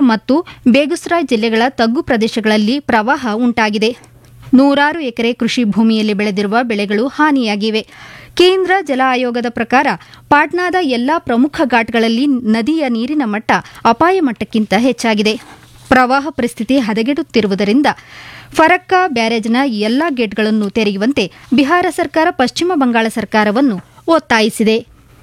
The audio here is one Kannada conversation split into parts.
ಮತ್ತು ಬೇಗುಸರಾಯ್ ಜಿಲ್ಲೆಗಳ ತಗ್ಗು ಪ್ರದೇಶಗಳಲ್ಲಿ ಪ್ರವಾಹ ಉಂಟಾಗಿದೆ ನೂರಾರು ಎಕರೆ ಕೃಷಿ ಭೂಮಿಯಲ್ಲಿ ಬೆಳೆದಿರುವ ಬೆಳೆಗಳು ಹಾನಿಯಾಗಿವೆ ಕೇಂದ್ರ ಜಲ ಆಯೋಗದ ಪ್ರಕಾರ ಪಾಟ್ನಾದ ಎಲ್ಲಾ ಪ್ರಮುಖ ಘಾಟ್ಗಳಲ್ಲಿ ನದಿಯ ನೀರಿನ ಮಟ್ಟ ಅಪಾಯ ಮಟ್ಟಕ್ಕಿಂತ ಹೆಚ್ಚಾಗಿದೆ ಪ್ರವಾಹ ಪರಿಸ್ಥಿತಿ ಹದಗೆಡುತ್ತಿರುವುದರಿಂದ ಫರಕ್ಕಾ ಬ್ಯಾರೇಜ್ನ ಎಲ್ಲಾ ಗೇಟ್ಗಳನ್ನು ತೆರೆಯುವಂತೆ ಬಿಹಾರ ಸರ್ಕಾರ ಪಶ್ಚಿಮ ಬಂಗಾಳ ಸರ್ಕಾರವನ್ನು ಒತ್ತಾಯಿಸಿದೆ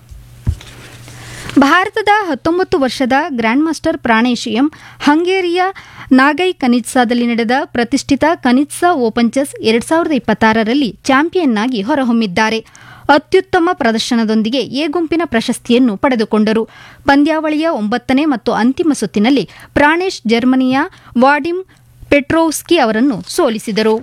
ಭಾರತದ ಹತ್ತೊಂಬತ್ತು ವರ್ಷದ ಗ್ರ್ಯಾಂಡ್ ಮಾಸ್ಟರ್ ಪ್ರಾಣೇಶ್ ಎಂ ಹಂಗೇರಿಯ ನಾಗೈ ಕನಿತ್ಸಾದಲ್ಲಿ ನಡೆದ ಪ್ರತಿಷ್ಠಿತ ಕನಿತ್ಸಾ ಓಪನ್ ಚೆಸ್ ಎರಡ್ ಸಾವಿರದ ಇಪ್ಪತ್ತಾರರಲ್ಲಿ ಚಾಂಪಿಯನ್ ಆಗಿ ಹೊರಹೊಮ್ಮಿದ್ದಾರೆ ಅತ್ಯುತ್ತಮ ಪ್ರದರ್ಶನದೊಂದಿಗೆ ಎ ಗುಂಪಿನ ಪ್ರಶಸ್ತಿಯನ್ನು ಪಡೆದುಕೊಂಡರು ಪಂದ್ಯಾವಳಿಯ ಒಂಬತ್ತನೇ ಮತ್ತು ಅಂತಿಮ ಸುತ್ತಿನಲ್ಲಿ ಪ್ರಾಣೇಶ್ ಜರ್ಮನಿಯ ವಾಡಿಮ್ ಪೆಟ್ರೋವ್ಸ್ಕಿ ಅವರನ್ನು ಸೋಲಿಸಿದರು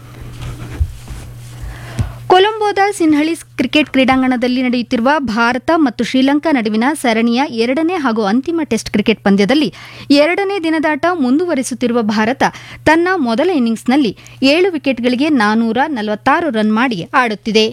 ಕೊಲಂಬೋದ ಸಿನ್ಹಳಿಸ್ ಕ್ರಿಕೆಟ್ ಕ್ರೀಡಾಂಗಣದಲ್ಲಿ ನಡೆಯುತ್ತಿರುವ ಭಾರತ ಮತ್ತು ಶ್ರೀಲಂಕಾ ನಡುವಿನ ಸರಣಿಯ ಎರಡನೇ ಹಾಗೂ ಅಂತಿಮ ಟೆಸ್ಟ್ ಕ್ರಿಕೆಟ್ ಪಂದ್ಯದಲ್ಲಿ ಎರಡನೇ ದಿನದಾಟ ಮುಂದುವರಿಸುತ್ತಿರುವ ಭಾರತ ತನ್ನ ಮೊದಲ ಇನ್ನಿಂಗ್ಸ್ನಲ್ಲಿ ಏಳು ವಿಕೆಟ್ಗಳಿಗೆ ನಾನೂರ ನಲವತ್ತಾರು ರನ್ ಮಾಡಿ ಆಡುತ್ತಿದೆ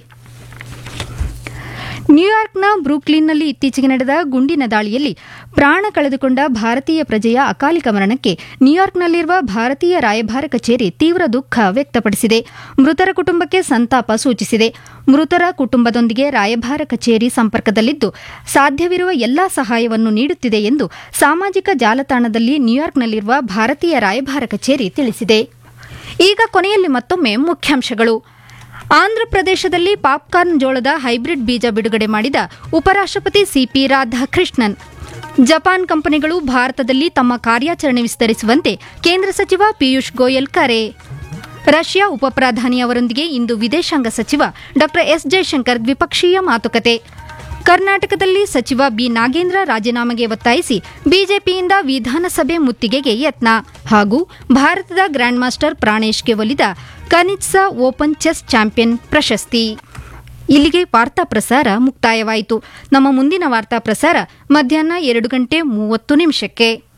ನ್ಯೂಯಾರ್ಕ್ನ ಬ್ರೂಕ್ಲಿನ್ನಲ್ಲಿ ಇತ್ತೀಚೆಗೆ ನಡೆದ ಗುಂಡಿನ ದಾಳಿಯಲ್ಲಿ ಪ್ರಾಣ ಕಳೆದುಕೊಂಡ ಭಾರತೀಯ ಪ್ರಜೆಯ ಅಕಾಲಿಕ ಮರಣಕ್ಕೆ ನ್ಯೂಯಾರ್ಕ್ನಲ್ಲಿರುವ ಭಾರತೀಯ ರಾಯಭಾರ ಕಚೇರಿ ತೀವ್ರ ದುಃಖ ವ್ಯಕ್ತಪಡಿಸಿದೆ ಮೃತರ ಕುಟುಂಬಕ್ಕೆ ಸಂತಾಪ ಸೂಚಿಸಿದೆ ಮೃತರ ಕುಟುಂಬದೊಂದಿಗೆ ರಾಯಭಾರ ಕಚೇರಿ ಸಂಪರ್ಕದಲ್ಲಿದ್ದು ಸಾಧ್ಯವಿರುವ ಎಲ್ಲಾ ಸಹಾಯವನ್ನು ನೀಡುತ್ತಿದೆ ಎಂದು ಸಾಮಾಜಿಕ ಜಾಲತಾಣದಲ್ಲಿ ನ್ಯೂಯಾರ್ಕ್ನಲ್ಲಿರುವ ಭಾರತೀಯ ರಾಯಭಾರ ಕಚೇರಿ ತಿಳಿಸಿದೆ ಈಗ ಕೊನೆಯಲ್ಲಿ ಮತ್ತೊಮ್ಮೆ ಮುಖ್ಯಾಂಶಗಳು ಆಂಧ್ರಪ್ರದೇಶದಲ್ಲಿ ಪಾಪ್ಕಾರ್ನ್ ಜೋಳದ ಹೈಬ್ರಿಡ್ ಬೀಜ ಬಿಡುಗಡೆ ಮಾಡಿದ ಉಪರಾಷ್ಟ್ರಪತಿ ಸಿಪಿ ರಾಧಾಕೃಷ್ಣನ್ ಜಪಾನ್ ಕಂಪನಿಗಳು ಭಾರತದಲ್ಲಿ ತಮ್ಮ ಕಾರ್ಯಾಚರಣೆ ವಿಸ್ತರಿಸುವಂತೆ ಕೇಂದ್ರ ಸಚಿವ ಪಿಯೂಷ್ ಗೋಯಲ್ ಕರೆ ರಷ್ಯಾ ಉಪಪ್ರಧಾನಿ ಅವರೊಂದಿಗೆ ಇಂದು ವಿದೇಶಾಂಗ ಸಚಿವ ಡಾ ಎಸ್ ಜಯಶಂಕರ್ ದ್ವಿಪಕ್ಷೀಯ ಮಾತುಕತೆ ಕರ್ನಾಟಕದಲ್ಲಿ ಸಚಿವ ಬಿ ನಾಗೇಂದ್ರ ರಾಜೀನಾಮೆಗೆ ಒತ್ತಾಯಿಸಿ ಬಿಜೆಪಿಯಿಂದ ವಿಧಾನಸಭೆ ಮುತ್ತಿಗೆಗೆ ಯತ್ನ ಹಾಗೂ ಭಾರತದ ಗ್ರ್ಯಾಂಡ್ ಮಾಸ್ಟರ್ ಪ್ರಾಣೇಶ್ಗೆ ಒಲಿದ ಕನಿತ್ಸಾ ಓಪನ್ ಚೆಸ್ ಚಾಂಪಿಯನ್ ಪ್ರಶಸ್ತಿ ಇಲ್ಲಿಗೆ ವಾರ್ತಾ ಪ್ರಸಾರ ಮುಕ್ತಾಯವಾಯಿತು ನಮ್ಮ ಮುಂದಿನ ವಾರ್ತಾ ಪ್ರಸಾರ ಮಧ್ಯಾಹ್ನ ಎರಡು ಗಂಟೆ ಮೂವತ್ತು ನಿಮಿಷಕ್ಕೆ